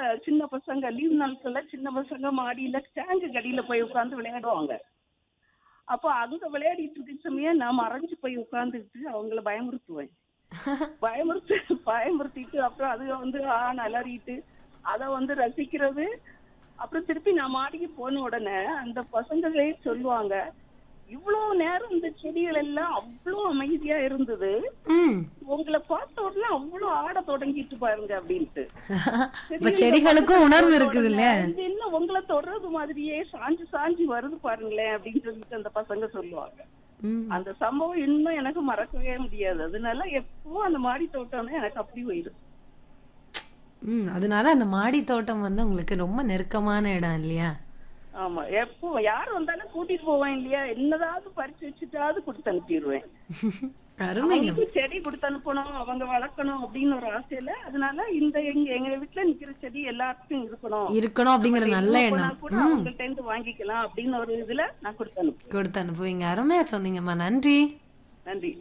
சின்ன பசங்க லீவ் நாட்கள்ல சின்ன பசங்க மாடியில டேங்கு கடியில போய் உட்கார்ந்து விளையாடுவாங்க அப்போ அங்க விளையாடிட்டு இருக்க சமயம் நான் மறைஞ்சு போய் உட்கார்ந்துட்டு அவங்கள பயமுறுத்துவேன் பயமுறுத்து பயமுறுத்திட்டு அப்புறம் அது வந்து ஆ அலறிட்டு அதை வந்து ரசிக்கிறது அப்புறம் திருப்பி நான் மாடிக்கு போன உடனே அந்த பசங்களே சொல்லுவாங்க இவ்வளவு நேரம் இந்த செடிகள் எல்லாம் அவ்வளவு அமைதியா இருந்தது ம் உங்களை பார்த்த உடனே அவ்வளவு ஆட தொடங்கிட்டு பாருங்க அப்படின்ட்டு இப்ப செடிகளுக்கும் உணர்வு இருக்குது இல்ல இது என்ன உங்களை தொடர்றது மாதிரியே சாஞ்சு சாஞ்சு வருது பாருங்களேன் அப்படின்னு சொல்லிட்டு அந்த பசங்க சொல்லுவாங்க ம் அந்த சம்பவம் இன்னும் எனக்கு மறக்கவே முடியாது அதனால எப்பவும் அந்த மாடி தோட்டம்னா எனக்கு அப்படி போயிடும் ம் அதனால அந்த மாடி தோட்டம் வந்து உங்களுக்கு ரொம்ப நெருக்கமான இடம் இல்லையா ஆமா எப்போ யார் வந்தாலும் கூட்டிட்டு போவேன் இல்லையா என்னதாவது பறிச்சு வச்சுட்டாவது கொடுத்து அனுப்பிடுவேன் அருமைங்க அவங்களுக்கு செடி கொடுத்து அனுப்பணும் அவங்க வளர்க்கணும் அப்படின்னு ஒரு ஆசையில அதனால இந்த எங்க எங்க வீட்டுல நிக்கிற செடி எல்லாத்துக்கும் இருக்கணும் இருக்கணும் அப்படிங்கிற நல்ல போனா எண்ணம் கூட அவங்கள்ட்ட இருந்து வாங்கிக்கலாம் அப்படின்னு ஒரு இதுல நான் கொடுத்து அனுப்புவேன் கொடுத்து அனுப்புவீங்க அருமையா சொன்னீங்கம்மா நன்றி நன்றி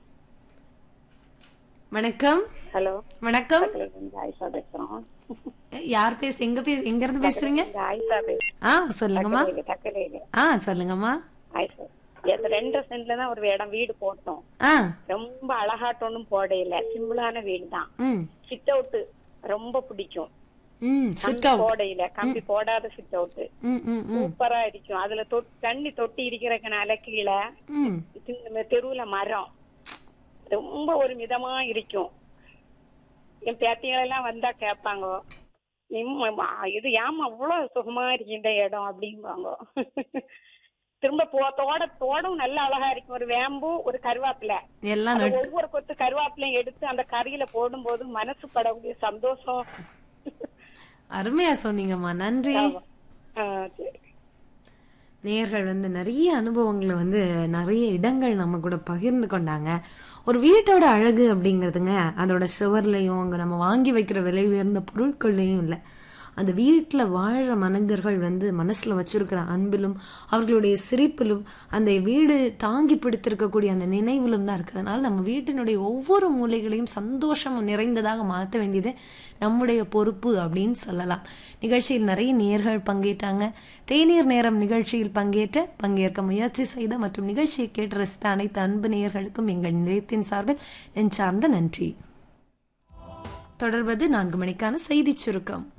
வணக்கம் ஹலோ வணக்கம் இங்க ஆயிஷா பேசுறோம் யார் பேச எங்க பேச எங்க இருந்து பேசுறீங்க இங்க ஆயிஷா பேசுறேன் ஆ சொல்லுங்கம்மா தக்கலையில ஆ சொல்லுங்கம்மா ஆயிஷா எது ரெண்டு சென்ட்ல தான் ஒரு இடம் வீடு போட்டோம் ஆ ரொம்ப அழகாட்டொன்னும் போடையில சிம்பிளான வீடு தான் ம் சிட் அவுட் ரொம்ப பிடிக்கும் ம் சிட் கம்பி அவுட் போடையில கம்பி போடாத சிட் அவுட் ம் ம் ம் சூப்பரா இருக்கும் அதுல தொட் தண்ணி தொட்டி இருக்கிறதுனால கீழே ம் சின்ன தெருவுல மரம் ரொம்ப ஒரு மிதமா இருக்கும் என் பேத்திகள் எல்லாம் வந்தா கேட்பாங்க நிம்ம- இது ஏமா அவ்வளவு சுகமா இருக்கு இந்த இடம் அப்படிம்பாங்க திரும்ப போ தோட தோடம் நல்ல அழகா இருக்கும் ஒரு வேம்பு ஒரு கருவேப்பிலை எல்லாம் அது நட்டு ஒவ்வொரு கொத்து கருவேப்பிலையும் எடுத்து அந்த கறியில போடும்போது மனசு படக்கூடிய சந்தோஷம் அருமையா சொன்னீங்கம்மா நன்றி ஆ, சரி நேர்கள் வந்து நிறைய அனுபவங்களை வந்து நிறைய இடங்கள் நம்ம கூட பகிர்ந்து கொண்டாங்க ஒரு வீட்டோட அழகு அப்படிங்கிறதுங்க அதோட சுவர்லையும் அங்கே நம்ம வாங்கி வைக்கிற விலை உயர்ந்த பொருட்கள்லையும் இல்லை அந்த வீட்டில் வாழ்கிற மனிதர்கள் வந்து மனசில் வச்சிருக்கிற அன்பிலும் அவர்களுடைய சிரிப்பிலும் அந்த வீடு தாங்கி பிடித்திருக்கக்கூடிய அந்த நினைவிலும் தான் இருக்குது அதனால் நம்ம வீட்டினுடைய ஒவ்வொரு மூலைகளையும் சந்தோஷம் நிறைந்ததாக மாற்ற வேண்டியது நம்முடைய பொறுப்பு அப்படின்னு சொல்லலாம் நிகழ்ச்சியில் நிறைய நேர்கள் பங்கேற்றாங்க தேநீர் நேரம் நிகழ்ச்சியில் பங்கேற்ற பங்கேற்க முயற்சி செய்த மற்றும் நிகழ்ச்சியை கேட்டு ரசித்த அனைத்து அன்பு நேயர்களுக்கும் எங்கள் நிலையத்தின் சார்பில் நெஞ்சார்ந்த நன்றி தொடர்வது நான்கு மணிக்கான செய்திச் சுருக்கம்